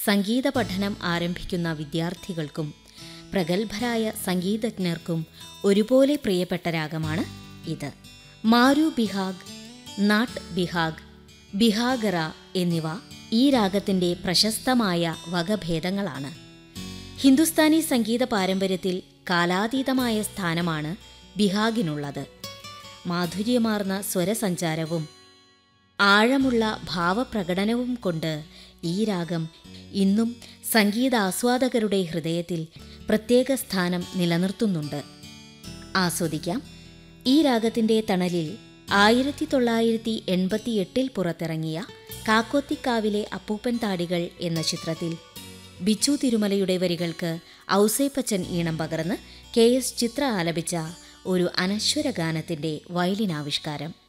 സംഗീത പഠനം ആരംഭിക്കുന്ന വിദ്യാർത്ഥികൾക്കും പ്രഗത്ഭരായ സംഗീതജ്ഞർക്കും ഒരുപോലെ പ്രിയപ്പെട്ട രാഗമാണ് ഇത് മാരു ബിഹാഗ് നാട്ട് ബിഹാഗ് ബിഹാഗറ എന്നിവ ഈ രാഗത്തിന്റെ പ്രശസ്തമായ വകഭേദങ്ങളാണ് ഹിന്ദുസ്ഥാനി സംഗീത പാരമ്പര്യത്തിൽ കാലാതീതമായ സ്ഥാനമാണ് ബിഹാഗിനുള്ളത് മാധുര്യമാർന്ന സ്വരസഞ്ചാരവും ആഴമുള്ള ഭാവപ്രകടനവും കൊണ്ട് ഈ രാഗം ഇന്നും സംഗീതാസ്വാദകരുടെ ഹൃദയത്തിൽ പ്രത്യേക സ്ഥാനം നിലനിർത്തുന്നുണ്ട് ആസ്വദിക്കാം ഈ രാഗത്തിന്റെ തണലിൽ ആയിരത്തി തൊള്ളായിരത്തി എൺപത്തി എട്ടിൽ പുറത്തിറങ്ങിയ കാക്കോത്തിക്കാവിലെ അപ്പൂപ്പൻ താടികൾ എന്ന ചിത്രത്തിൽ ബിച്ചു തിരുമലയുടെ വരികൾക്ക് ഔസേപ്പച്ചൻ ഈണം പകർന്ന് കെ എസ് ചിത്ര ആലപിച്ച ഒരു അനശ്വര ഗാനത്തിന്റെ വയലിനാവിഷ്കാരം